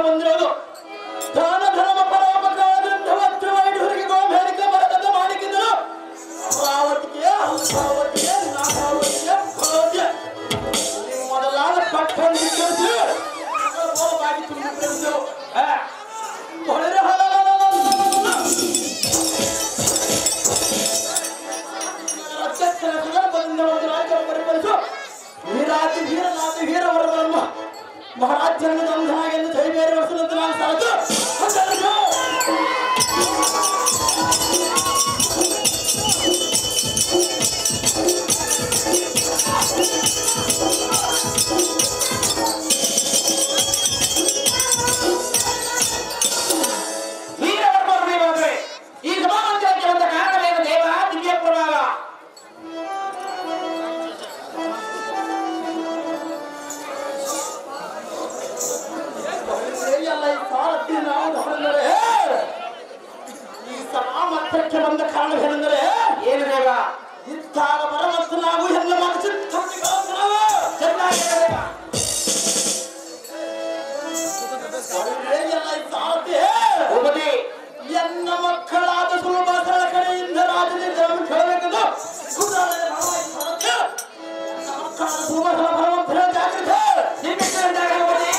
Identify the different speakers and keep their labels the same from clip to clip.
Speaker 1: ಬಂದಿರೋದು ದಾನ ಧರ್ಮ ಪರೋಪಕಾರದಿಂದ ವಜ್ರವೈಢೂರಿಗೆ ಗೋಮೇರಿಕೆ ಮರಗದ ಮಾಡಿಕಿದ್ರು ಅಮರಾವತಿಗೆ ಅಲ್ಪಾವತಿಗೆ ನಾಗಾವತಿಗೆ ಭವ್ಯ ನೀವು ಮೊದಲಾದ ಪಟ್ಟಣ ಕಳಿಸಿ ಬಾಗಿ ತುಂಬಿಟ್ಟು ಹೊಳೆರೆ ಪರಿಪರಿಸು ವೀರಾತಿ ವೀರನಾತಿ ವೀರವರಬ್ರಹ್ಮ ಮಹಾರಾಜ್ಯನ ದಂಧನಾಗೆಂದು ಜೈಬೇರಿ ವರ್ಷದಂತೆ ನಾನು ಸಾಕು
Speaker 2: ವೀರವರ್ಮರೇ ಈ ಸಮಾರಂಭಕ್ಕೆ ಬಂದ ಕಾರಣವೇನು ದೇವ ದಿವ್ಯ ಪ್ರಭಾವ
Speaker 1: ಎಲ್ಲ ಈ ಸಾರಥಿ ನಾವು ಹೊರದರೆ ಈ ಸಮಾಮರ್ಥಕ್ಕೆ ಬಂದ ಕಾರಣವೇನೆಂದರೆ
Speaker 2: ಏನು ದೇವ
Speaker 1: ಇದ್ದಾಗ ಬರವತ್ತು ನಾವು ಎಲ್ಲ ಮನಸ್ಸು
Speaker 2: ಚೆನ್ನಾಗಿ ಹೇಳಬೇಕ.
Speaker 1: ಎಲ್ಲ ಈ ಸಾರಥಿ
Speaker 2: ಭೂಪತಿ
Speaker 1: ಎನ್ನ ಮಕ್ಕಳಾದ ಸುಲಭಾಸರ ಕಡೆಯಿಂದ ರಾಜನಿಂದ ಕೇಳಬೇಕೆಂದು ಸುಧಾರಣೆ ಮಾಡುವ ಈ ಸಾರಥಿ ನನ್ನ ಮಕ್ಕಳಾದ ಸುಲಭಾಸರ ಭಗವಂತನ ಜಾಗೃತಿ
Speaker 2: ನಿಮ್ಮಿಬ್ಬರಿಂದಾಗಿ ಭೂಪತಿ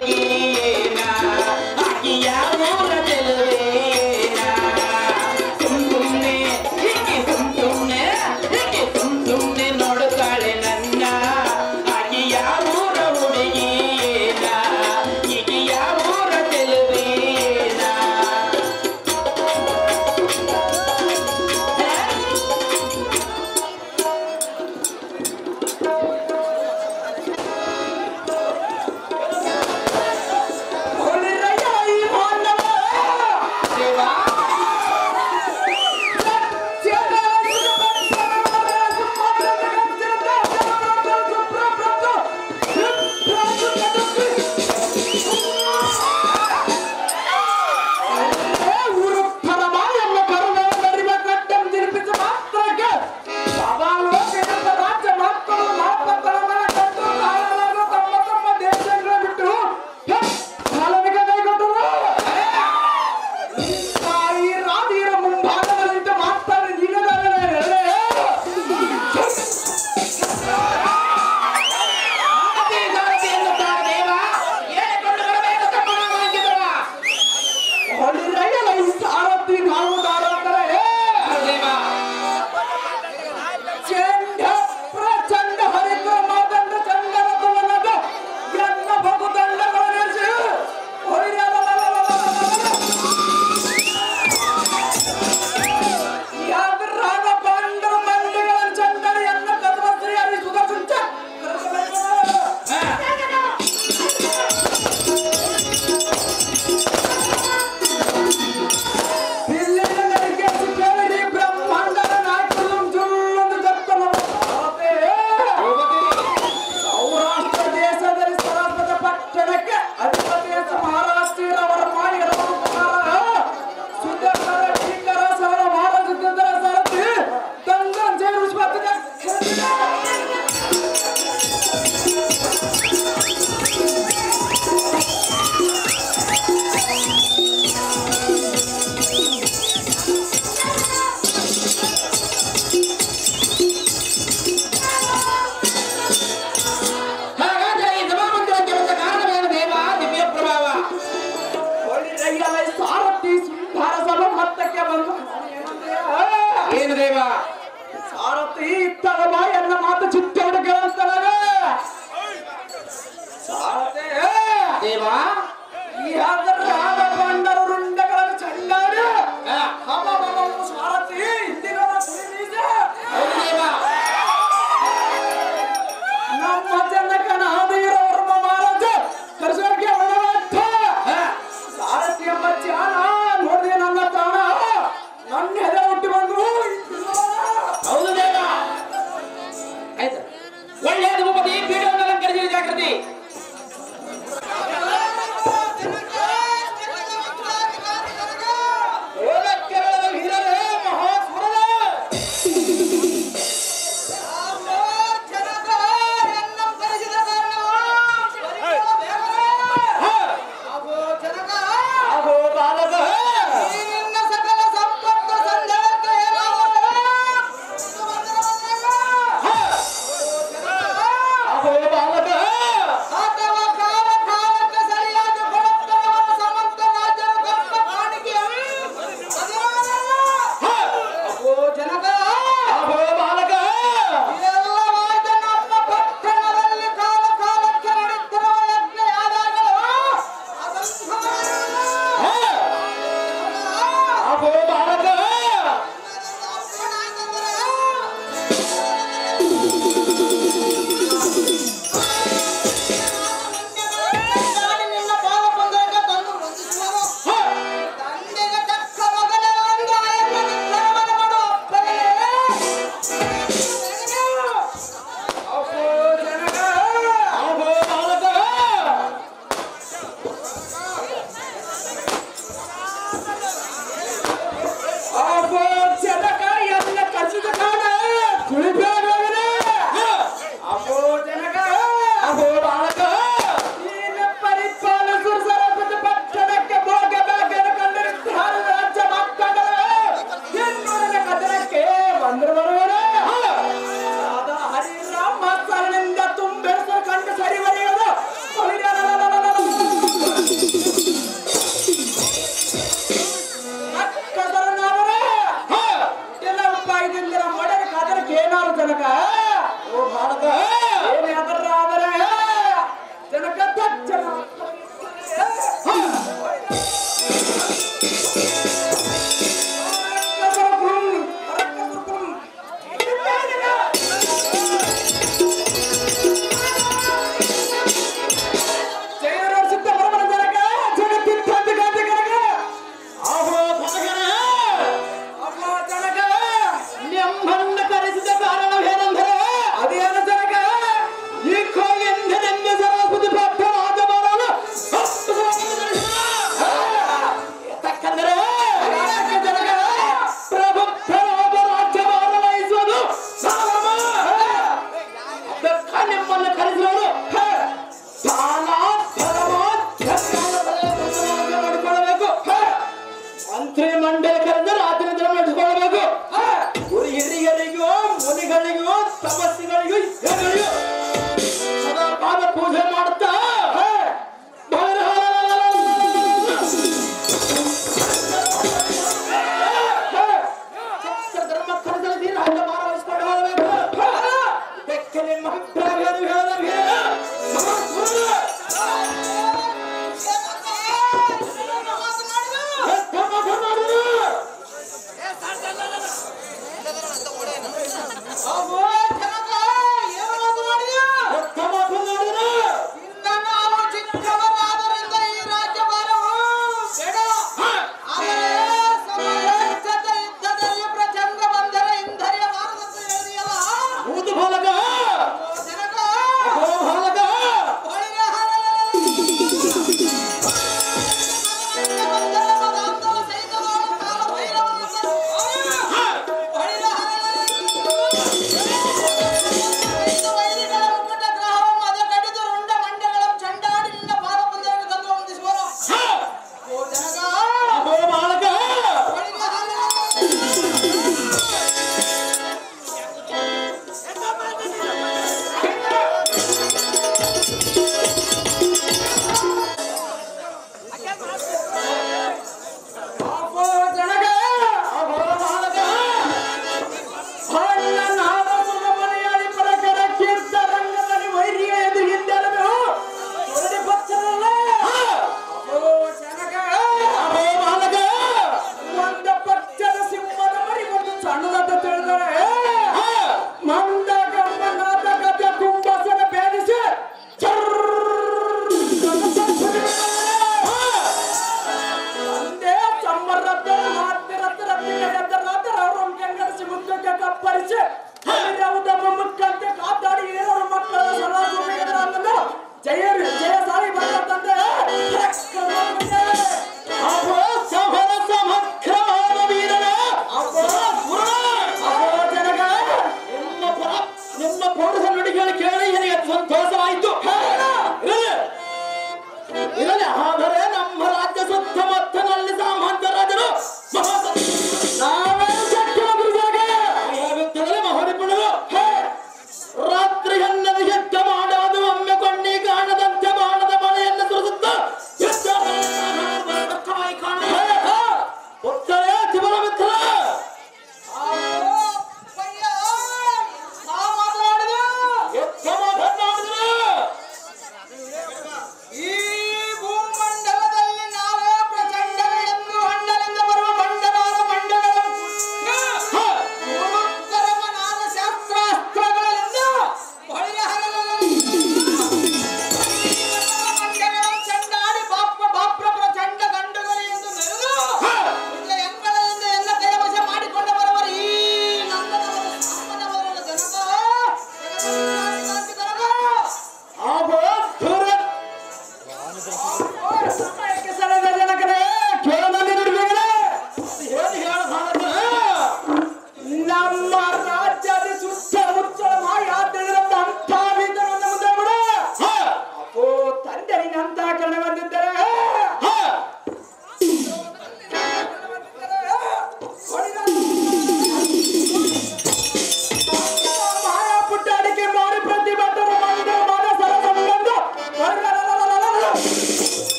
Speaker 2: ಹುಡುಗಿಯೇನ ಆಕಿಯ ಊರ ಚೆಲುವೇನ ಸುಮ್ ಸುಮ್ನೆ ಹೀಗೆ ಸುಮ್ ಸುಮ್ನೆ ಹೀಗೆ ಸುಮ್ ಸುಮ್ನೆ ನೋಡುತ್ತಾಳೆ ನನ್ನ ಆಕಿಯ ಊರ ಹುಡುಗಿಯೇನ ಈಗಿಯ ಊರ ಚೆಲುವೇನ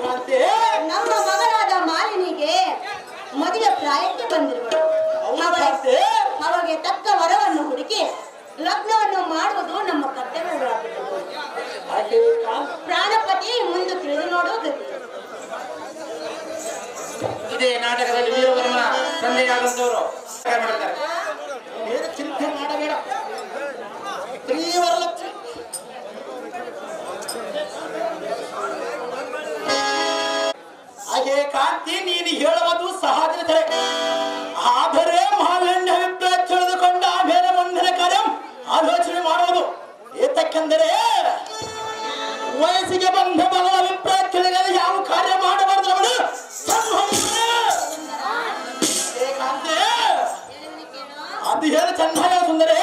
Speaker 1: ಕಾಂತಿ
Speaker 3: ನಮ್ಮ ಮಗಳಾದ ಮಾಲಿನಿಗೆ ಮದುವೆ ಪ್ರಾಯಕ್ಕೆ ಬಂದಿರುವಳು
Speaker 1: ಹೌದು
Speaker 3: ಅವಳ-
Speaker 1: ಕಾಂತಿ
Speaker 3: ಅವಳಿಗೆ ತಕ್ಕ ವರವನ್ನು ಹುಡುಕಿ ಲಗ್ನವನ್ನು ಮಾಡುವುದು ನಮ್ಮ ಕರ್ತವ್ಯವಾಗುತ್ತದೆ
Speaker 1: ಹಾಗೆ ಕಾಂತಿ
Speaker 3: ಪ್ರಾಣಪತಿ ಮುಂದೆ ತಿಳಿದು ನೋಡುವುದು
Speaker 2: ಇದೇ ನಾಟಕದಲ್ಲಿ ವೀರವರ್ಮ ತಂದೆಯಾದಂತವರು ಮಾಡ್ತಾರೆ
Speaker 1: ಏನು ಚಿಂತೆ ಮಾಡಬೇಡ ಶ್ರೀವರಲಕ್ಷ್ಮಿ ಹಾಗೆ ಕಾಂತಿ ನೀನು ಹೇಳುವುದು ಸಹಜ ಸರಿ ಆದರೆ ಮಾಲಿನ್ಯ ಅಭಿಪ್ರಾಯ ತಿಳಿದುಕೊಂಡು ಆಮೇಲೆ ಮುಂದಿನ ಕಾರ್ಯ ಆಲೋಚನೆ ಮಾಡುವುದು ಏತಕ್ಕೆಂದರೆ ವಯಸ್ಸಿಗೆ ಬಂದ ಮಗಳ ಅಭಿಪ್ರಾಯ ತಿಳಿದರೆ ಯಾವ ಕಾರ್ಯ ಮಾಡಬಾರದು ಅವಳು ಸಂಭವಿಸಿದೆ. ಏ ಕಾಂತಿ ಅದು ಹೇಳಿ ಚೆನ್ನಾಗಿ ಸುಂದರೇ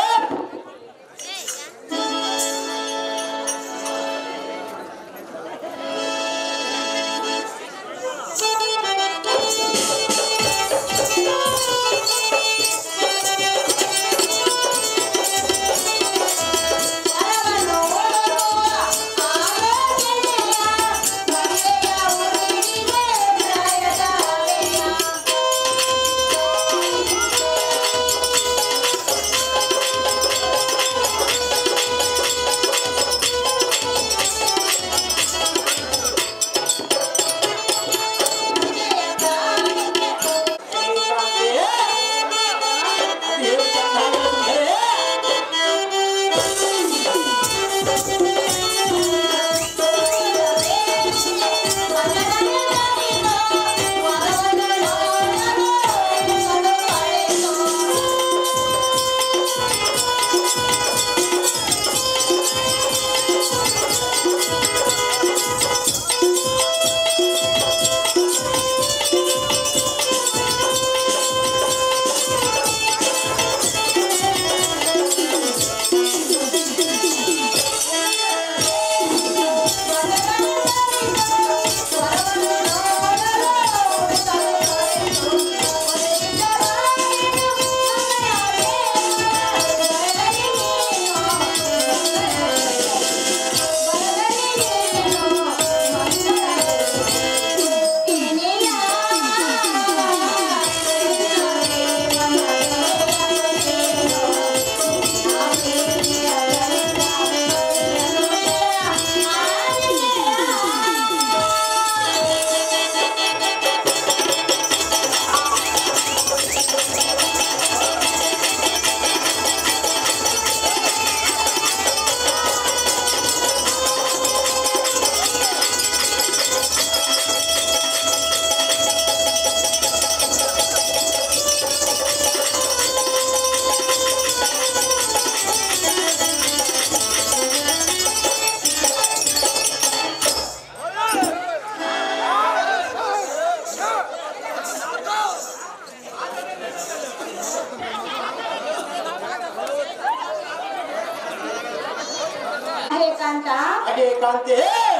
Speaker 3: ಕಾಂತ
Speaker 1: ಹಾಗೆ ಕಾಂತಿ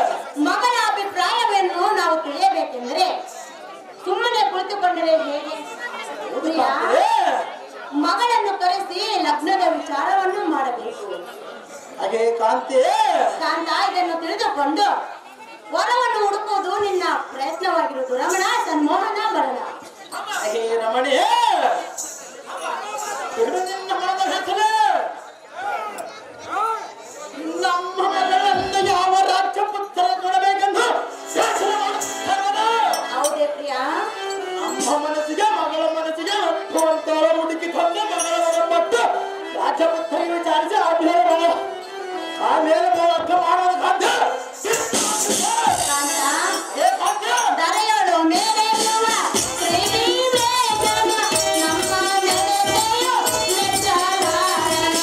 Speaker 3: ಮಗನ ಅಭಿಪ್ರಾಯವನ್ನು ನಾವು ತಿಳಿಯಬೇಕೆಂದರೆ ಸುಮ್ಮನೆ ಕುಳಿತುಕೊಂಡರೆ ಹೇಗೆ ಪ್ರಿಯ, ಮಗಳನ್ನು ಕರೆಸಿ ಲಗ್ನದ ವಿಚಾರವನ್ನು ಮಾಡಬೇಕು
Speaker 1: ಹಾಗೆ ಕಾಂತಿ
Speaker 3: ಕಾಂತ ಇದನ್ನು ತಿಳಿದುಕೊಂಡು ವರವನ್ನು ಹುಡುಕುವುದು ನಿನ್ನ ಪ್ರಯತ್ನವಾಗಿರುವುದು ರಮಣ ಸನ್ಮೋಹನ ಬರಣ
Speaker 1: ಹಾಗೆ ರಮಣಿ ಇದು ನಿನ್ನ ಮನದ ಹೆಸರು ನಮ್ಮ ಮಗಳನ್ನು ಯಾವ ರಾಜ್ಯ ಪುತ್ರ ಕೊಡಬೇಕೆಂದು ಶಾಸನ ಮಾಡುತ್ತಿರುವುದು.
Speaker 3: ಹೌದೇ ಪ್ರಿಯ
Speaker 1: ನಮ್ಮ ಮನಸ್ಸಿಗೆ ಮಗಳ ಮನಸ್ಸಿಗೆ ಒಪ್ಪುವಂತರ ಹುಡುಕಿ ತಂದು ಮಗಳ ಮತ್ತು ರಾಜಪುತ್ರಿಗೆ ವಿಚಾರಿಸಿ ಆಮೇಲೆ ಮಗ- ಆಮೇಲೆ ಮಗ ಮಾಡೋದು ಸಾಧ್ಯ
Speaker 3: ಕಾಂತ
Speaker 1: ಏ ಸಾಧ್ಯ
Speaker 3: ದರೆಯಳು ಮೇಲೆನ್ನುವ ಶ್ರೀವಿವೇಕನ ನಮ್ಮ ನೆಲೆಯು ಮೆಚ್ಚಲಾರನ.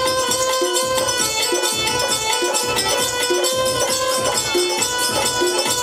Speaker 1: ¡Vamos!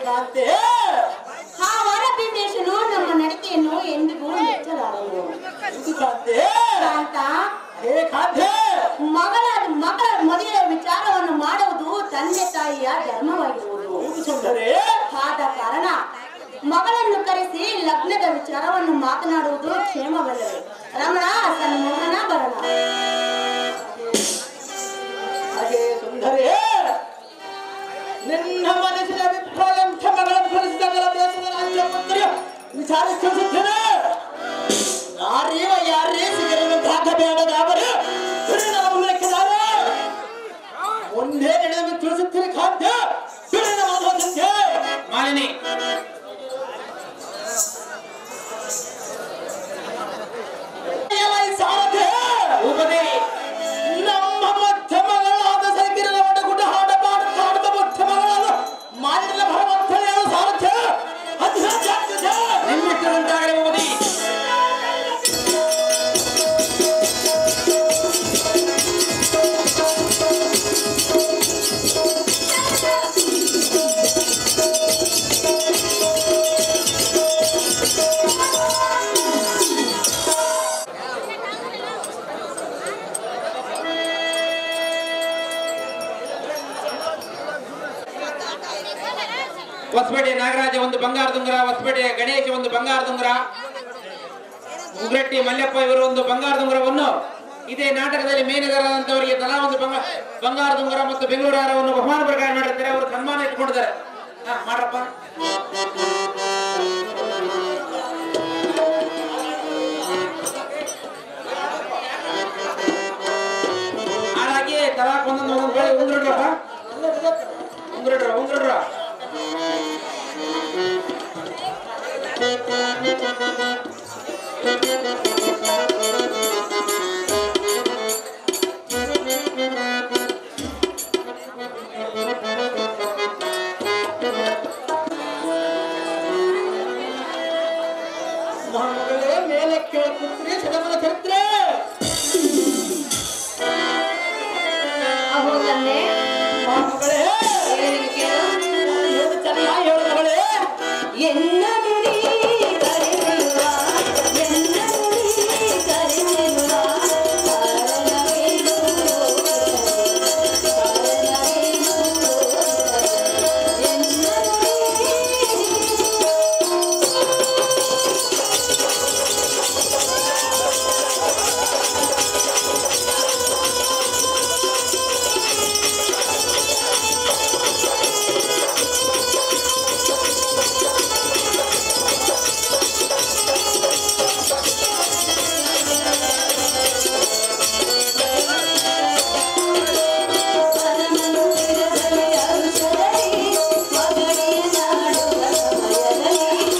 Speaker 1: ಕಾಂತೆ
Speaker 3: ಆ ವರಭೀಮೇಶನು ನಮ್ಮ ನಡಿಕೆಯನ್ನು ಎಂದಿಗೂ ಮೆಚ್ಚಲಾರನು
Speaker 1: ಇದು ಕಾಂತೆ
Speaker 3: ಕಾಂತ
Speaker 1: ಹೇ ಕಾಂತೆ
Speaker 3: ಮಗಳ ಮಗಳ ಮದುವೆಯ ವಿಚಾರವನ್ನು ಮಾಡುವುದು ತಂದೆ ತಾಯಿಯ ಧರ್ಮವಾಗಿರುವುದು
Speaker 1: ಹೌದು ಸುಂದರಿ
Speaker 3: ಆದ ಕಾರಣ ಮಗಳನ್ನು ಕರೆಸಿ ಲಗ್ನದ ವಿಚಾರವನ್ನು ಮಾತನಾಡುವುದು ಕ್ಷೇಮವಲ್ಲವೇ ರಮಣ ಸನ್ಮೋಹನ ಬರಣ
Speaker 1: ಹಾಗೆ ಸುಂದರಿ ನಿನ್ನ ಮನಸ್ಸಿನ ಅಭಿಪ್ರಾಯಂಥ ಮಗಳನ್ನು ಕಳಿಸಿದ ದೇಶದ ರಾಜ್ಯ ಮಂತ್ರಿ ವಿಚಾರಿಸುತ್ತೇನೆ ಯಾರೀವ ಯಾರೇ ಸಿಗರಂತಾಕ ಬೇಡದವರು ಪರಿಣಾಮ ಲೆಕ್ಕದಾರೆ ಮುಂದೆ ನಡೆದ ತಿಳಿಸುತ್ತೀನಿ ಖಾದ್ಯ ಪರಿಣಾಮ
Speaker 2: ಮಾಲಿನಿ
Speaker 1: ಸಾರಥೆ
Speaker 2: ಭೂಪದೇವಿ
Speaker 1: ನಮ್ಮ ಮಧ್ಯಮಗಳಾದ ಸೈಕಿರನ ಒಡಗುಡ್ಡ ಹಾಡ ಪಾಡ ಹಾಡದ ಮಧ್ಯಮಗಳಾದ ಮಾಲಿನ್ಯ ಭಗವಂತನೆಯ ಸಾರಥ್ಯ ಅಧ್ಯಾತ್ಮ
Speaker 2: ನಿಮ್ಮಿಷ್ಟದಂತಾಗಲಿ ಭೂಪತಿ ಹೊಸಪೇಟೆ ನಾಗರಾಜ ಒಂದು ಬಂಗಾರದ ಉಂಗುರ ಹೊಸಪೇಟೆಯ ಗಣೇಶ ಒಂದು ಬಂಗಾರದ ಉಂಗುರ ಉಗ್ರಟ್ಟಿ ಮಲ್ಯಪ್ಪ ಇವರು ಒಂದು ಬಂಗಾರದ ಉಂಗುರವನ್ನು ಇದೇ ನಾಟಕದಲ್ಲಿ ಮೇನಗರಾದಂತವರಿಗೆ ತಲಾ ಒಂದು ಬಂಗ- ಬಂಗಾರದ ಉಂಗುರ ಮತ್ತು ಬೆಂಗಳೂರು ಹಾರವನ್ನು ಬಹುಮಾನ ಪ್ರಕಾರ ಮಾಡಿರ್ತಾರೆ ಅವರು ಸನ್ಮಾನ ಇಟ್ಕೊಂಡಿದ್ದಾರೆ ಹಾ ಮಾಡ್ರಪ್ಪ ಹಾಗಾಗಿ ತಲಾ ಒಂದೊಂದು ಒಂದೊಂದು ಬಳಿ ಉಂಗುರಡ್ರಪ್ಪ ಉಂಗುರಡ್ರ ಉಂಗುರಡ್ರ
Speaker 1: ಮಹಾಮಗಳೇ ಮೇಲೆ ಕೇಳುತ್ತೀರಿ ಸದಮನ ಚರಿತ್ರೆ
Speaker 3: ಅಹೋ ತಂದೆ
Speaker 1: ಮಹಾಮಗಳೇ
Speaker 3: ಏನಿಗೆ ಕೇಳು
Speaker 1: ಏನು ಚೆನ್ನಾಗಿ ಹೇಳು ಮಗಳೇ
Speaker 3: ಎನ್ನ ನುಡಿ ಕರೆದಿರುವ ಎನ್ನ ನುಡಿ ಕರೆದಿರುವ ಕಾರಣವೇನು ಕಾರಣವೇನು ಎನ್ನ ನುಡಿ ಪರಮನುತ್ತಿರದಲ್ಲಿ ಔಷಧಿ ಮಗಳಿಯ ನಾಡುವ ಸಮಯದಲ್ಲಿ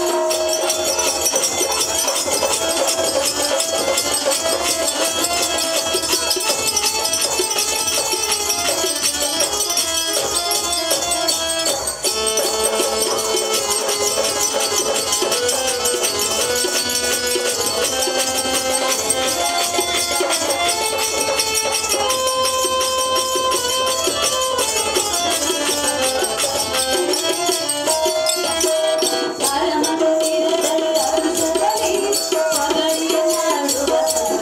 Speaker 3: ಪರಮನುತ್ತಿರದಲ್ಲಿ ಔಷಧಿ ಮಗಳಿಯ ನಾಡುವ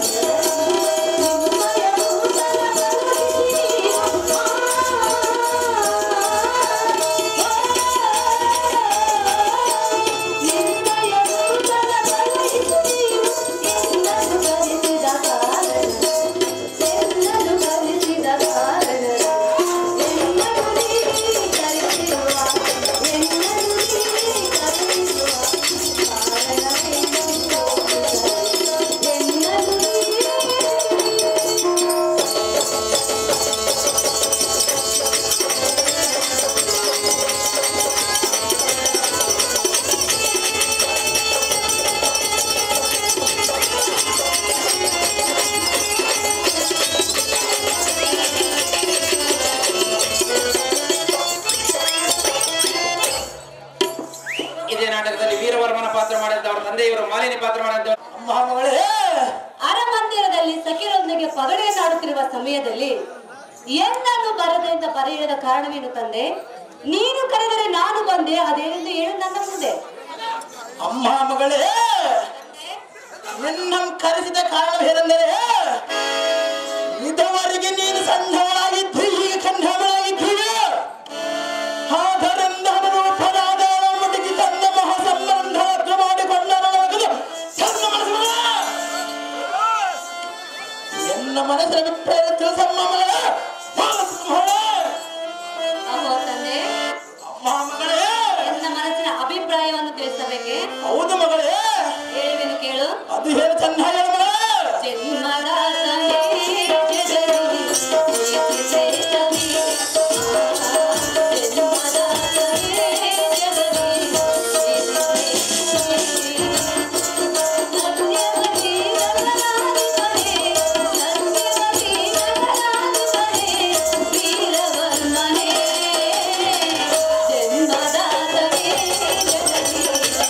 Speaker 2: ಇದೇ ನಾಟಕದಲ್ಲಿ ವೀರವರ್ಮನ ಪಾತ್ರ ಮಾಡಿದ್ದ ಅವರ ತಂದೆಯವರು ಮಾಲಿನಿ ಪಾತ್ರ ಮಾಡಿದ್ದ
Speaker 1: ಮಹಾಮಗಳೇ
Speaker 3: ಅರಮಂದಿರದಲ್ಲಿ ಸಖಿರೊಂದಿಗೆ ಪಗಡೆಯನ್ನಾಡುತ್ತಿರುವ ಸಮಯದಲ್ಲಿ ಎಂದನ್ನು ಬರದೆ ಅಂತ ಬರೆಯದ ಕಾರಣವೇನು ತಂದೆ ನೀನು ಕರೆದರೆ ನಾನು ಬರು ತಂದೆ ಅದೇನೆಂದು ಹೇಳು ನನ್ನ ಮುಂದೆ
Speaker 1: ಅಮ್ಮ ಮಗಳೇ ನಿನ್ನ ಕರೆಸಿದ ಕಾರಣವೇನೆಂದರೆ ಇದುವರೆಗೆ ನೀನು ಸಣ್ಣವಳಾಗಿದ್ದು ಈಗ ಕಣ್ಣವಳಾಗಿದ್ದೀಯ ಆದ್ದರಿಂದ ಅನುರೂಪನಾದ ಮುಟುಕಿ ತನ್ನ ಮಹ ಸಂಬಂಧ ಹತ್ರ ಮಾಡಿಕೊಂಡ ಸಣ್ಣ ಮನಸ್ಸು ಎನ್ನ ಮನಸ್ಸಿನ ಅಭಿಪ್ರಾಯ ತಿಳಿಸಮ್ಮ ಮಗಳೇ ಮನಸ್ಸು ಮಗಳೇ
Speaker 3: ಅಹೋ ತಂದೆ
Speaker 1: ಅಮ್ಮ ಮಗಳೇ
Speaker 3: ನನ್ನ ಮನಸ್ಸಿನ ಅಭಿಪ್ರಾಯವನ್ನು ತಿಳಿಸಬೇಕೆ
Speaker 1: ಹೌದು ಮಗಳೇ
Speaker 3: ಹೇಳುವೆನು ಕೇಳು
Speaker 1: ಅದು ಹೇಳು ಚೆನ್ನಾಗಿ ಹೇಳು ಮಗಳೇ
Speaker 3: ಜನ್ಮದ ತಲೆ ಜಗರಿ ಪ್ರೀತಿಸೆ ಕವಿ. ಜನ್ಮದ ತಲೆ ಜಗರಿ ಪ್ರೀತಿಸೆ ಕವಿ. ಸತ್ಯವತಿ ನನ್ನನಾದಿಪಡೆ, ಸತ್ಯವತಿ ನನ್ನನಾದಿಪಡೆ, ವೀರವರ್ಮನೆ. ಜನ್ಮದ ತಲೆ ಜಗರಿ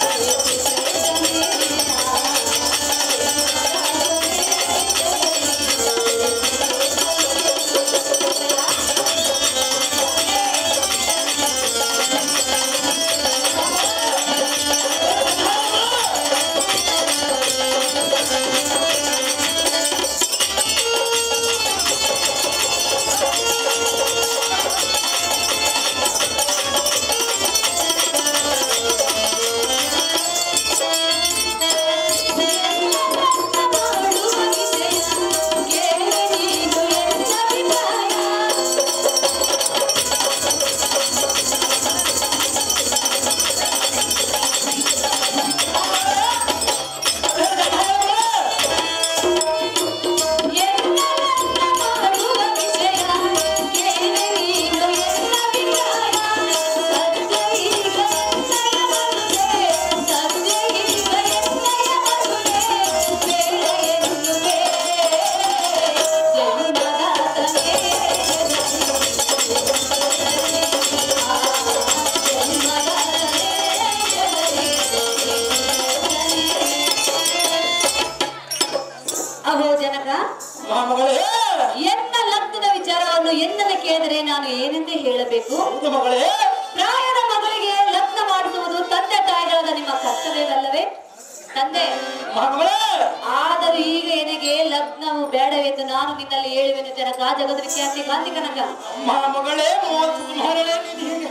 Speaker 3: ಅಹೋ ಜನಕ
Speaker 1: ಅಮ್ಮ ಮಗಳೇ
Speaker 3: ಎನ್ನ ಲಗ್ನದ ವಿಚಾರವನ್ನು ಎನ್ನನ್ನು ಕೇಳಿದರೆ ನಾನು ಏನೆಂದೇ ಹೇಳಬೇಕು
Speaker 1: ಹೌದು ಮಗಳೇ
Speaker 3: ಪ್ರಾಯದ ಮಗಳಿಗೆ ಲಗ್ನ ಮಾಡಿಸುವುದು ತಂದೆ ತಾಯಿಗಳಾದ ನಿಮ್ಮ ಕರ್ತವ್ಯವಲ್ಲವೇ ತಂದೆ
Speaker 1: ಅಮ್ಮ ಮಗಳೇ
Speaker 3: ಆದರೂ ಈಗ ನನಗೆ ಲಗ್ನವು ಬೇಡವೆಂದು ನಾನು ನಿನ್ನಲ್ಲಿ ಹೇಳುವೆನು ಜನಕ ಜಗದ್ವಿಖ್ಯಾತಿ ಗಾಂಧಿ ಕನಕ
Speaker 1: ಅಮ್ಮ ಮಗಳೇ ಮೋಸ ಕುಮಾರನೇ ನೀನು ಹೀಗೆ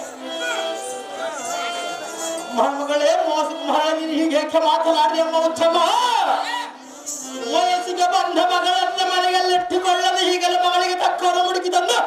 Speaker 1: ಅಮ್ಮ ಮಗಳೇ ಮೋಸ ಕುಮಾರ ನೀನು ಹೀಗೆ ಏಕೆ ಮಾತನಾಡಿ ಅಮ್ಮ ಉತ್ತಮ ವಯಸ್ಸಿಗೆ ಬಂದ ಮಗಳನ್ನ ಮನೆಯಲ್ಲಿಟ್ಟುಕೊಳ್ಳದೆ ಹೀಗೆಲ್ಲ ಮಗಳಿಗೆ ತಕ್ಕವರು ಮುಡುಕಿ ತಂದು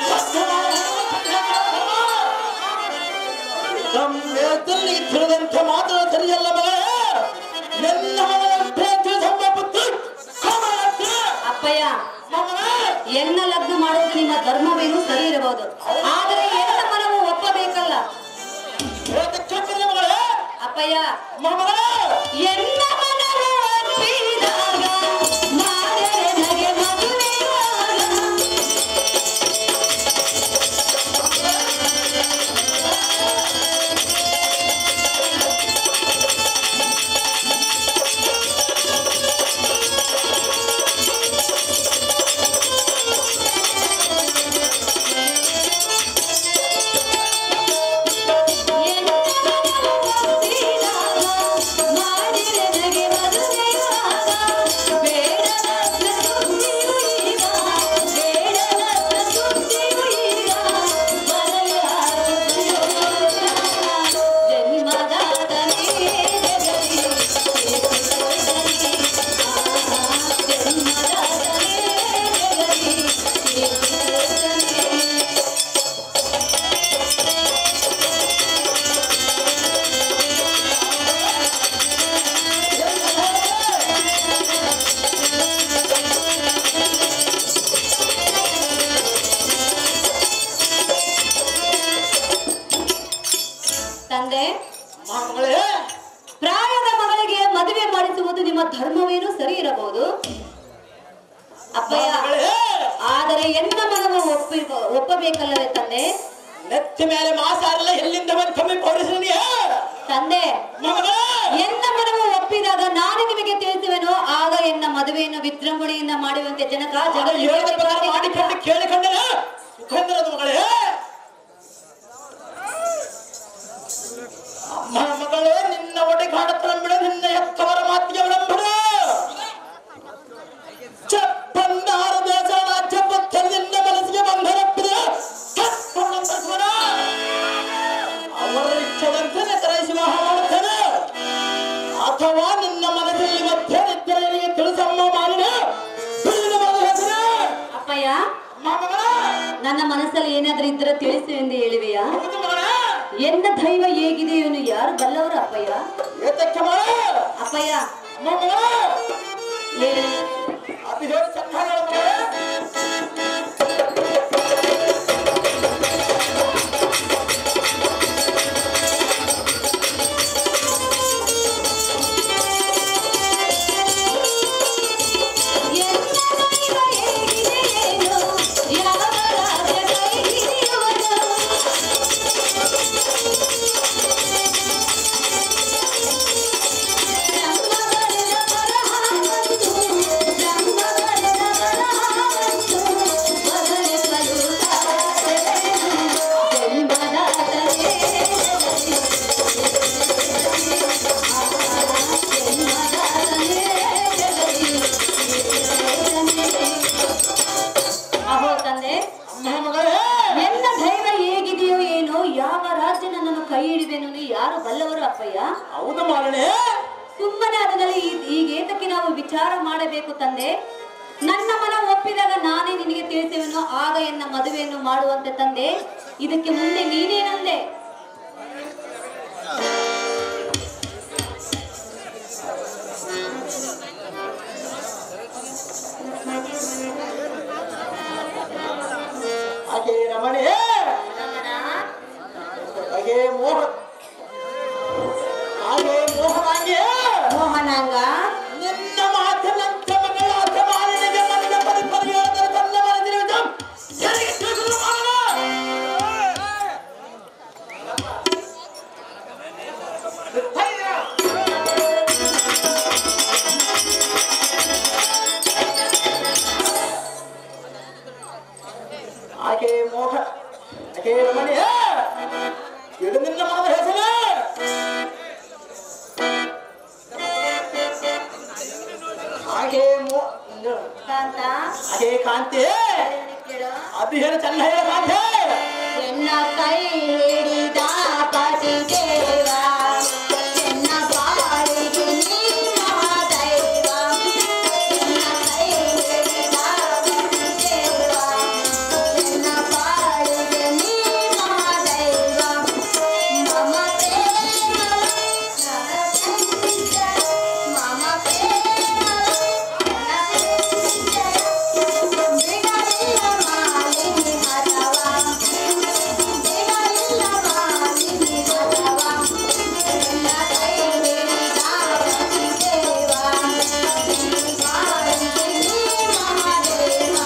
Speaker 1: ಸಂವೇದನೆಗೆ ತಿಳಿದಂತೆ ಮಾತ್ರ ಸರಿಯಲ್ಲ ಮಗಳೇ ನನ್ನ ಮಗಳಂತೆ ತಿಳಿಸಮ್ಮ ಪುತ್ರಿ ಕಮಲಕ್ಕೆ.
Speaker 3: ಅಪ್ಪಯ್ಯ
Speaker 1: ಮಗಳೇ
Speaker 3: ಎನ್ನ ಲಗ್ನ ಮಾಡುವುದು ನಿಮ್ಮ ಧರ್ಮವೇನು ಸರಿ ಇರಬಹುದು ಆದರೆ ಎನ್ನ ಮನವು ಒಪ್ಪಬೇಕಲ್ಲ
Speaker 1: ಹೇಳಕ್ಕೆ ಮಗಳೇ
Speaker 3: ಅಪ್ಪಯ್ಯ
Speaker 1: ಮಗಳೇ
Speaker 3: ಎನ್ನ ಮನವು ಒಪ್ಪಿದಾಗ ಮಾಡದೆ ನಗೆ ಮದುವೆಯಾಗ. ತಂದೆ
Speaker 1: ಮಗಳೇ
Speaker 3: ಪ್ರಾಯದ ಮಗಳಿಗೆ ಮದುವೆ ಮಾಡಿಸುವುದು ನಿಮ್ಮ ಧರ್ಮವೇನು ಸರಿ ಇರಬಹುದು ಅಪ್ಪಯ್ಯ
Speaker 1: ಮಗಳೇ
Speaker 3: ಆದರೆ ಎನ್ನ ಮನವು ಒಪ್ಪಿ ಒಪ್ಪಬೇಕಲ್ಲವೇ ತಂದೆ
Speaker 1: ನೆತ್ತಿ ಮೇಲೆ ಮಾಸಾರಲ್ಲ ಎಲ್ಲಿಂದ ಬಂತೊಮ್ಮೆ ಪೌರಿಸನಿಯ
Speaker 3: ತಂದೆ
Speaker 1: ಮಗಳೇ
Speaker 3: ಎನ್ನ ಮನವು ಒಪ್ಪಿದಾಗ ನಾನು ನಿಮಗೆ ತಿಳಿಸುವೆನು ಆಗ ಎನ್ನ ಮದುವೆಯನ್ನು ವಿಜೃಂಭಣೆಯಿಂದ ಮಾಡುವಂತೆ ಜನಕ
Speaker 1: ಅದು ಹೇಳಿದ ಪ್ರಕಾರ ಮಾಡಿಕೊಂಡು
Speaker 3: ಜಗತ್
Speaker 1: ಕೇಳಿಕೊಂಡನ ಸುಖೇಂದ್ರದ ಮಗಳೇ ಅಮ್ಮ ಮಗಳೇ ನಿನ್ನ ಒಡೆ ಕಾಡತನ ನಿನ್ನ ಎತ್ತವರ ಮಾತಿಗೆ ವಿಳಂಬರ ಚಪ್ಪಂದಾರು ದೇಶ ರಾಜ್ಯ ಪಕ್ಕದ ನಿನ್ನ ಮನಸ್ಸಿಗೆ ಬಂಧನಪ್ಪಿದೆ ಸತ್ಪನ್ನ ತತ್ವನ ಅವರ ಇಚ್ಛೆದಂತೆ ನಕರಿಸಿ ವಿವಾಹ ಮಾಡುತ್ತೇನೆ ಅಥವಾ ನಿನ್ನ ಮನಸ್ಸಲ್ಲಿ ಮಧ್ಯೆ ನಿದ್ದರಿಗೆ ತಿಳಿಸಮ್ಮ ಮಾಡಿದ ತಿಳಿದು ಬರುವ ಹೆಸರು
Speaker 3: ಅಪ್ಪಯ್ಯ
Speaker 1: ಅಮ್ಮ ಮಗಳೇ
Speaker 3: ನನ್ನ ಮನಸ್ಸಲ್ಲಿ ಏನಾದ್ರೂ ಇದ್ರೆ ತಿಳಿಸು ಎಂದು ಹೇಳಿವೆಯಾ
Speaker 1: ಹೌದು ಮಗಳೇ
Speaker 3: ಎನ್ನ ದೈವ ಹೇಗಿದೆ ಇವನು ಯಾರು ಬಲ್ಲವರು ಅಪ್ಪಯ್ಯ
Speaker 1: ಏತಕ್ಕೆ ಮಗಳೇ
Speaker 3: ಅಪ್ಪಯ್ಯ
Speaker 1: ಅಮ್ಮ ಮಗಳೇ
Speaker 3: ಹೇಳು.
Speaker 1: ಅದು ಹೇಳಿ ಚೆನ್ನಾಗಿ ಹೇಳು ಮಗಳೇ
Speaker 3: ಎನ್ನ ದೈವ ಹೇಗಿದೆ ಏನು? ಯಾವ ರಾಜ ಕೈ ಹಿಡಿಯುವನು? ಬ್ರಹ್ಮ ಬರೆದ ಬರಹವಂತು, ಬ್ರಹ್ಮ ಬರೆದ ಬರಹವಂತು, ಬದಲಿಸಲು ಸಾಧ್ಯವೇನು? ಜನ್ಮದಾತನೇ ಅಹೋ ತಂದೆ
Speaker 1: ಅಮ್ಮ ಮಗಳೇ
Speaker 3: ಎನ್ನ ದೈವ ಹೇಗಿದೆಯೋ ಏನೋ ಯಾವ ರಾಜ್ಯ ನನ್ನನ್ನು ಕೈ ಹಿಡಿದೇನೋ ಯಾರು ಬಲ್ಲವರು ಅಪ್ಪಯ್ಯ
Speaker 1: ಹೌದು ಮಾಲನೆ
Speaker 3: ಸುಮ್ಮನೆ ಅದರಲ್ಲಿ ಈ- ಈಗೇತಕ್ಕೆ ನಾವು ವಿಚಾರ ಮಾಡಬೇಕು ತಂದೆ ನನ್ನ ಮನ ಒಪ್ಪಿದಾಗ ನಾನೇ ನಿನಗೆ ತಿಳಿಸುವೆನು ಆಗ ಎನ್ನ ಮದುವೆಯನ್ನು ಮಾಡುವಂತೆ ತಂದೆ ಇದಕ್ಕೆ ಮುಂದೆ ನೀನೇನಂದೆ
Speaker 1: ಹಾಗೆ ರಮಣಿ ಹಾಗೆ ಮೋಹ ಹಾಗೆ ಮೋಹನಾಗೆ
Speaker 3: ಮೋಹನಾಂಗ
Speaker 1: ನಿನ್ನ ಮಾತಿನಂತ ಮಗಳಾದ ಮಾಲಿನಿಗೆ ಮನ್ನ ಪರಿಪರಿ ಹೇಳಿದರೆ ತನ್ನ ಮನದಿರುವುದು ಯಾರಿಗೆ ತಿಳಿಸಲು ಮಾಡಲ್ಲ ಹಾಗೆ ಮೋಹ ಹಾಗೆ ರಮಣಿ ಇದು ನಿನ್ನ ಮನದ ಹೆಸರು ಹಾಗೆ ಮೋ
Speaker 3: ಕಾಂತ
Speaker 1: ಹಾಗೆ ಕಾಂತಿ
Speaker 3: ಕೇಳು.
Speaker 1: ಅದು ಹೇಳಿ ಚೆನ್ನ ಹೇಳ ಕಾಂತಿ
Speaker 3: ಎನ್ನ ಕೈ ಹಿಡಿದ ಪತಿ ದೇವ ಎನ್ನ ಬಾಳಿಗೆ ನೀ ಮಹಾದೈವ ಎನ್ನ ಕೈ ಹಿಡಿದ ಪತಿ ದೇವ ಎನ್ನ ಬಾಳಿಗೆ ನೀ ಮಹಾದೈವ ಮಮ ಪ್ರೇಮ ಮಮ ಪ್ರೇಮ ಬಿಡಲಿಲ್ಲ ಮಾಲಿನಿ ಹರವ ಬಿಡಲಿಲ್ಲ ಮಾಲಿನಿ ಹರವ ಎಲ್ಲ ಕೈ ಹಿಡಿದ ಪತಿದೇವ ಬಾಳಿಗೆ ನೀ ಮಹಾದೇವ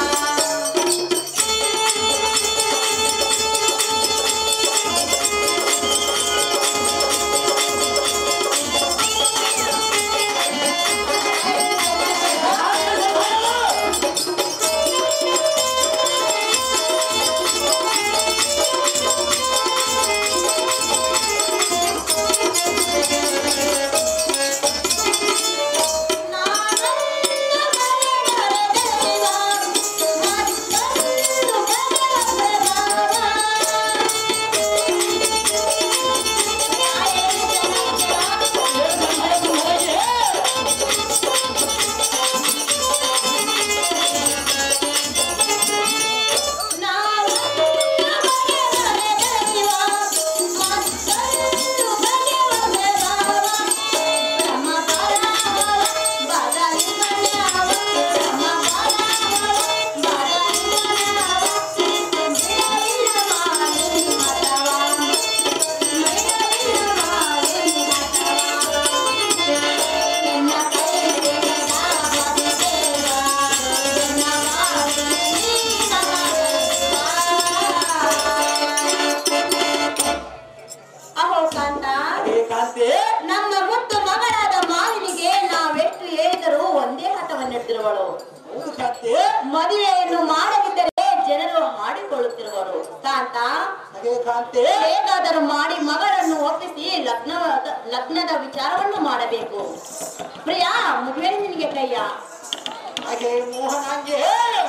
Speaker 3: ಅಹೋ ಕಾಂತ
Speaker 1: ಹಾಗೆ ಕಾಂತಿ
Speaker 3: ನಮ್ಮ ಮುತ್ತು ಮಗಳಾದ ಮಾಲಿನಿಗೆ ನಾವೆಷ್ಟು ಹೇಳಿದರೂ ಒಂದೇ ಹಠವನ್ನೆತ್ತಿರುವಳು
Speaker 1: ಹೌದು ಕಾಂತಿ
Speaker 3: ಮದುವೆಯನ್ನು ಮಾಡದಿದ್ದರೆ ಜನರು ಹಾಡಿಕೊಳ್ಳುತ್ತಿರುವರು ಕಾಂತ
Speaker 1: ಹಾಗೆ ಕಾಂತಿ
Speaker 3: ಹೇಗಾದರೂ ಮಾಡಿ ಮಗಳನ್ನು ಒಪ್ಪಿಸಿ ಲಗ್ನ ಲಗ್ನದ ವಿಚಾರವನ್ನು ಮಾಡಬೇಕು ಪ್ರಿಯ ಮದುವೆ ನಿನಗೆ ಕೈಯ
Speaker 1: ಹಾಗೆ ಮೋಹನಾಂಗೆ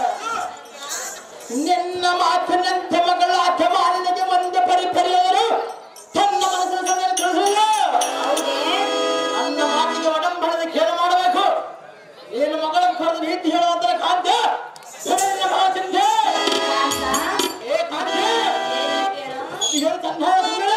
Speaker 1: ನಿನ್ನ ಮಾತಿನಂತೆ ಮಗಳ ಅಭಿಮಾನಿಗೆ ಒಂದು ಪರಿಪರಿಯವರು ತನ್ನ ಮನಸ್ಸಿನ ಸಮಯ ತಿಳಿಸಲಿಲ್ಲ
Speaker 3: ಹೌದೇ
Speaker 1: ನನ್ನ ಮಾತಿಗೆ ಒಡಂಬಡದ ಕೇಳ ಮಾಡಬೇಕು ಏನು ಮಗಳ ಕರೆದು ನೀತಿ ಹೇಳುವಂತರ ಕಾಂತೆ ಸುರೇಂದ್ರ ಮಹಾಚಿಂತೆ
Speaker 3: ಕಾಂತ,
Speaker 1: ಏ ಕಾಂತೆ
Speaker 3: ಏನು ಕೇಳು?
Speaker 1: ಇದು ತಂದೆ ಸುಂದರ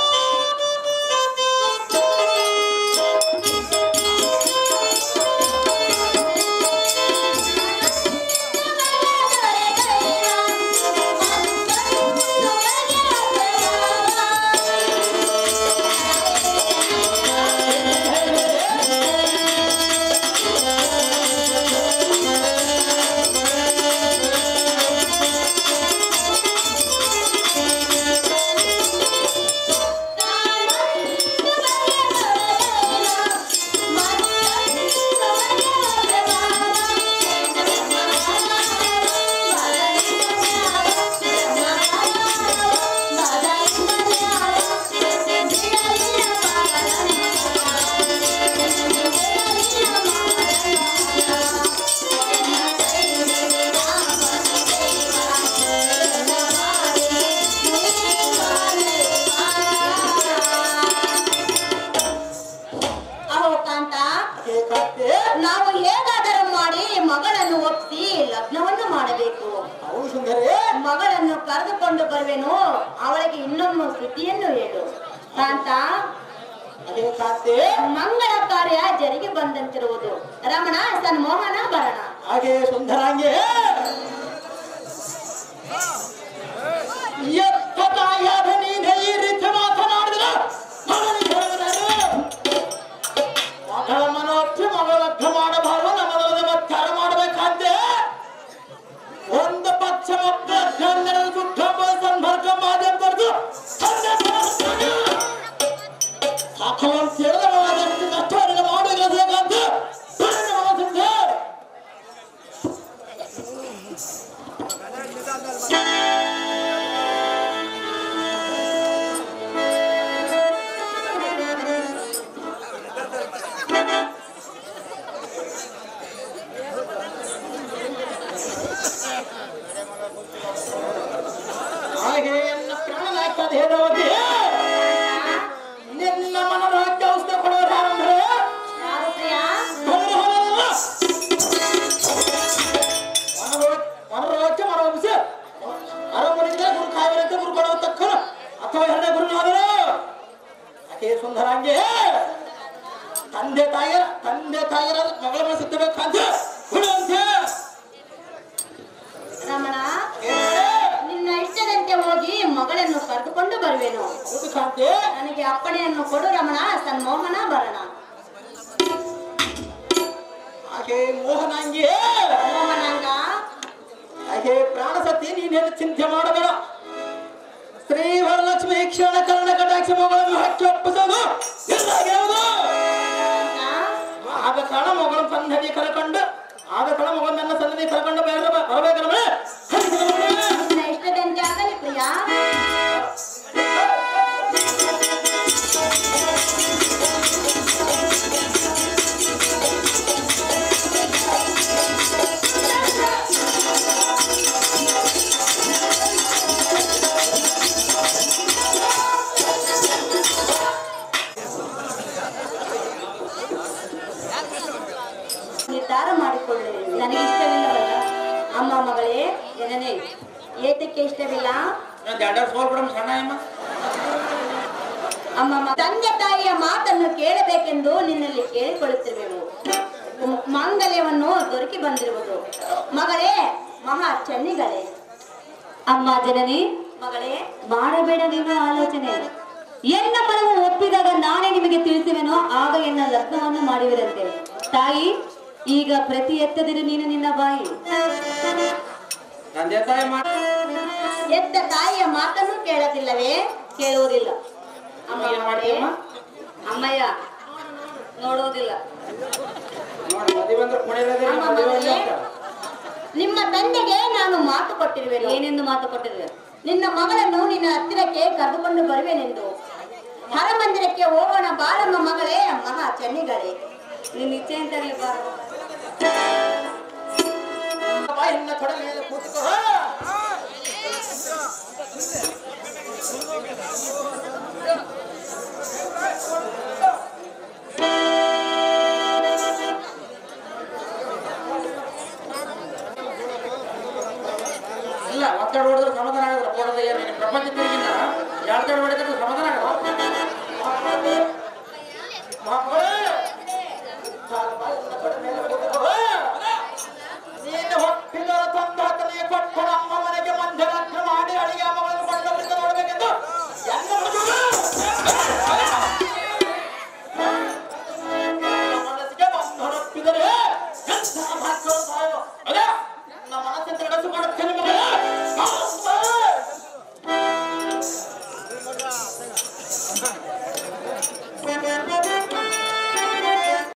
Speaker 3: ಅಹೋ ಕಾಂತ
Speaker 1: ಏ ಕಾಂತೆ
Speaker 3: ನಾವು ಹೇಗಾದರೂ ಮಾಡಿ ಮಗಳನ್ನು ಒಪ್ಪಿಸಿ ಲಗ್ನವನ್ನು ಮಾಡಬೇಕು
Speaker 1: ಅವು ಸುಂದರೇ
Speaker 3: ಮಗಳನ್ನು ಕರೆದುಕೊಂಡು ಬರುವೆನು ಅವಳಿಗೆ ಇನ್ನೊಮ್ಮೆ ಸುದ್ದಿಯನ್ನು ಹೇಳು ಕಾಂತ
Speaker 1: ಅದೇ ಕಾಂತೆ
Speaker 3: ಮಂಗಳ ಕಾರ್ಯ ಜರಿಗೆ ಬಂದಂತಿರುವುದು ರಮಣ ಸನ್ಮೋಹನ ಭರಣ
Speaker 1: ಹಾಗೆ ಸುಂದರಾಂಗೆ ಎತ್ತ ತಾಯಾದ ನೀನೇ ಈ ರೀತಿ ಮಾತನಾಡಿದ್ರ ಮಗನಿಗೆ ಹೇಳುವುದೇನು? ಮಗಳ ಮನೋಚ್ಚು ಮಗಳ ಲಗ್ನ ಮಾಡಬಾರದು ನಮ್ಮದರದ ಮತ್ತಾರ ಮಾಡಬೇಕಂತೆ ಒಂದು ಪಕ್ಷ ಮಕ್ಕಳ ಕನ್ನಡದ ಸುಖ ಸಂಪರ್ಕ ಮಾಧ್ಯಮ ಬರೆದು ಸಾಕಲು ಅಂತ ಹೇಳಿದ್ರೆ ಕಷ್ಟವರಿಗೆ ಮಾಡಬೇಕಂತ ಮಾತಿದ್ದೆ ಹಾಗೆ ಎನ್ನ ಪ್ರಾಣನಾಥ ದೇವತೆ ನಿನ್ನ ಮನರಾಜ್ಯ ಔಷಧ ಕೊಡೋರು ಯಾರಂದ್ರೆ
Speaker 3: ಯಾರು ಪ್ರಿಯ?
Speaker 1: ಮನರೋಜ್ಯ ಮನೋಬಿಸಿ ಅರಮನಿಂದ ಗುರು ಕಾವಿರಂತೆ ಗುರು ಕೊಡುವ ತಕ್ಕನು ಅಥವಾ ಎರಡನೇ ಗುರುನಾದರು ಆಕೆ ಸುಂದರಾಂಗೆ ತಂದೆ ತಾಯಿರ ತಂದೆ ತಾಯಿರ ಮಗಳ ಮನಸ್ಸಿದ್ದಬೇಕಂತ ಬಿಡುವಂತೆ
Speaker 3: ರಮಣ ನಿನ್ನ ಇಷ್ಟದಂತೆ ಹೋಗಿ ಮಗಳನ್ನು ಕರೆದುಕೊಂಡು ಬರುವೆನು
Speaker 1: ಹೌದು ಕಾಂತೆ
Speaker 3: ನನಗೆ ಅಪ್ಪಣೆಯನ್ನು ಕೊಡು ರಮಣ ಸನ್ಮೋಹನ ಭರಣ
Speaker 1: ಆಕೆ ಮೋಹನಾಂಗಿ
Speaker 3: ಮೋಹನಾಂಗ
Speaker 1: ಹಾಗೆ ಪ್ರಾಣ ಸತ್ಯ ನೀನೇನು ಚಿಂತೆ ಮಾಡಬೇಡ ಶ್ರೀ ವರಲಕ್ಷ್ಮಿ ಕ್ಷಣ ಕರ್ಣ ಕಟಾಕ್ಷ ಮಗಳನ್ನು ಹಕ್ಕಿ ಒಪ್ಪಿಸೋದು ಇಲ್ಲಾಗಿರುವುದು ಆದ ಕಾರಣ ಮಗಳು ಸನ್ನದಿ ಕರ್ಕೊಂಡು ಆದ ಕಾರಣ ಮಗಳು ನನ್ನ ಸನ್ನದಿ ಕರ್ಕೊಂಡು ಬೇರೆ ಬರಬೇಕಂದ್ರೆ
Speaker 3: ನಿನ್ನ ಇಷ್ಟದಂತೆ ಆಗಲಿ ಪ್ರಿಯ ನಿರ್ಧಾರ ಮಾಡಿಕೊಳ್ಳಿ ನನಗೆ ಇಷ್ಟವಿಲ್ಲವಲ್ಲ ಅಮ್ಮ ಮಗಳೇ ಜನನೇ ಏತಕ್ಕೆ ಇಷ್ಟವಿಲ್ಲ
Speaker 2: ಇನ್ನೊಂದು ಎರಡು ಸೋಲ್ ಬಿಡಮ್ ಸಣ್ಣ ಅಮ್ಮ
Speaker 3: ಅಮ್ಮ ಮ- ತಂದೆ ತಾಯಿಯ ಮಾತನ್ನು ಕೇಳಬೇಕೆಂದು ನಿನ್ನಲ್ಲಿ ಕೇಳಿಕೊಳ್ಳುತ್ತಿರುವೆವು ಮ್- ಮಾಂಗಲ್ಯವನ್ನು ದೊರಕಿ ಬಂದಿರುವುದು ಮಗಳೇ ಮಹಾ ಚೆನ್ನಿಗಳೇ ಅಮ್ಮ ಜನನಿ ಮಗಳೇ ಮಾಡಬೇಡ ನಿನ್ನ ಆಲೋಚನೆ ಎನ್ನ ಮನವು ಒಪ್ಪಿದಾಗ ನಾನೇ ನಿಮಗೆ ತಿಳಿಸುವೆನೋ ಆಗ ಎನ್ನ ಲಗ್ನವನ್ನು ಮಾಡುವಿರಂತೆ ತಾಯಿ ಈಗ ಪ್ರತಿ ಎತ್ತದಿರು ನೀನು ನಿನ್ನ ಬಾಯಿ
Speaker 2: ತಂದೆ ತಾಯಿ ಮಾಡ
Speaker 3: ಎದ್ದ ತಾಯಿಯ ಮಾತನ್ನು ಕೇಳದಿಲ್ಲವೇ ಕೇಳುವುದಿಲ್ಲ ಅಮ್ಮ
Speaker 2: ಏನ್
Speaker 3: ಮಗಳೇ,
Speaker 2: ಮಾಡ್ತೀಯಮ್ಮ?
Speaker 3: ಅಮ್ಮಯ್ಯ ನೋಡುವುದಿಲ್ಲ
Speaker 2: ನೋಡಿ ಮದುವೆ ಅಂದ್ರೆ ಕುಣಿಯೋದೇ
Speaker 3: ಅಮ್ಮ
Speaker 2: ಮದುವೆ
Speaker 3: ಮಗಳೇ,
Speaker 2: ಅಂತ.
Speaker 3: ನಿಮ್ಮ ತಂದೆಗೆ ನಾನು ಮಾತು ಕೊಟ್ಟಿರುವೆ ಏನೆಂದು ಮಾತು ಕೊಟ್ಟಿರುವೆ ನಿನ್ನ ಮಗಳನ್ನು ನಿನ್ನ ಹತ್ತಿರಕ್ಕೆ ಕರೆದುಕೊಂಡು ಬರುವೆನೆಂದು ಅರಮನೆ
Speaker 4: ಮಂದಿರಕ್ಕೆ ಹೋಗೋಣ ಬಾರಮ್ಮ ಮಗಳೇ ಮಹಾ ಚೆನ್ನಿಗಳೇ
Speaker 3: ನಿನ್ನ ಇಚ್ಛೆ ಅಂತಾನೆ ಬಾ
Speaker 1: ಬಾಯಿನ ತೊಡೆ ಮೇಲೆ ಕೂತ್ಕೋ
Speaker 2: ಇಲ್ಲ ಒತ್ತಡ ಹೊಡೆದ್ರೆ ಸಮಾಧಾನ ಆಗೋದ್ರ ಕೊಡದ ಏನು ನಿನ್ನ ಪ್ರಪಂಚ ತಿರುಗಿನ ಎಳ್ತಡ ಹೊಡೆದ್ರೆ ಸಮಾಧಾನ ಆಗಲ್ಲ
Speaker 1: ಮಕ್ಕಳೇ ಬಾಯಿನ ತೊಡೆ ಮೇಲೆ ಕೂತ್ಕೋ ನೀನು ಹೊಟ್ಟಿದ ತಂದಾತನೇ ಕೊಟ್ಟು ನಮ್ಮ ಮನೆಗೆ ಮಂಜರಾತ್ರ ಮಾಡಿ ಅಡಿಗೆ ಮಗಳನ್ನು ಕೊಂಡವರಿಂದ ನೋಡಬೇಕೆಂದು ಎಲ್ಲ ಮನಸ್ಸಿಗೆ ಬಂದು ಹೊರಟ್ಟಿದರೆ ಎಂಥ ಮಕ್ಕಳು ಸಾಯೋ ಅದೇ